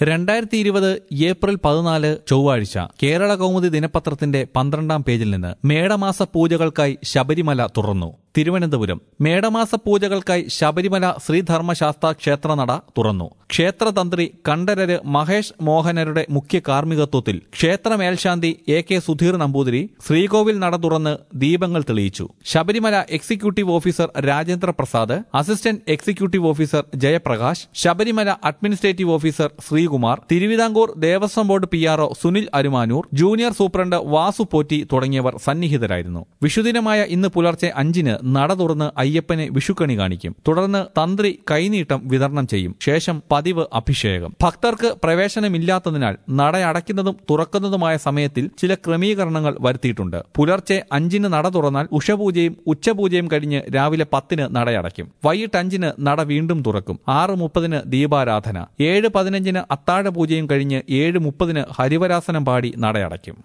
രണ്ടായിരത്തി ഇരുപത് ഏപ്രിൽ പതിനാല് ചൊവ്വാഴ്ച കേരള കൗമുദി ദിനപത്രത്തിന്റെ പന്ത്രണ്ടാം പേജിൽ നിന്ന് മേടമാസ പൂജകൾക്കായി ശബരിമല തുറന്നു തിരുവനന്തപുരം മേടമാസ പൂജകൾക്കായി ശബരിമല ശ്രീധർമ്മശാസ്ത്ര ക്ഷേത്രനട തുറന്നു ക്ഷേത്രതന്ത്രി കണ്ഠരര് മഹേഷ് മോഹനരുടെ മുഖ്യ കാർമ്മികത്വത്തിൽ ക്ഷേത്ര മേൽശാന്തി എ കെ സുധീർ നമ്പൂതിരി ശ്രീകോവിൽ നട തുറന്ന് ദീപങ്ങൾ തെളിയിച്ചു Sabarimala executive officer Rajendra Prasad assistant executive officer Jayaprakash Sabarimala administrative officer Sreekumar Thiruvithamkoor Devaswom board P R O Sunil Arumanoor junior superintendent Vasu Potti തുടങ്ങിയവർ സന്നിഹിതരായിരുന്നു വിഷുദിനമായ ഇന്ന് പുലർച്ചെ അഞ്ചിന് നട തുറന്ന് അയ്യപ്പനെ വിഷുക്കണി കാണിക്കും തുടർന്ന് തന്ത്രി കൈനീട്ടം വിതരണം ചെയ്യും ശേഷം പതിവ് അഭിഷേകം ഭക്തർക്ക് പ്രവേശനമില്ലാത്തതിനാൽ നട അടയ്ക്കുന്നതും തുറക്കുന്നതുമായ സമയത്തിൽ ചില ക്രമീകരണങ്ങൾ വരുത്തിയിട്ടുണ്ട് പുലർച്ചെ അഞ്ചിന് നട തുറന്നാൽ ഉഷപൂജയും ഉച്ചപൂജയും കഴിഞ്ഞ് രാവിലെ പത്തിന് നടയടയ്ക്കും വൈകിട്ട് അഞ്ചിന് നട വീണ്ടും തുറക്കും ആറ് മുപ്പതിന് ദീപാരാധന ഏഴ് പതിനഞ്ചിന് അത്താഴ പൂജയും കഴിഞ്ഞ് ഏഴ് മുപ്പതിന് ഹരിവരാസനം പാടി നടയടയ്ക്കും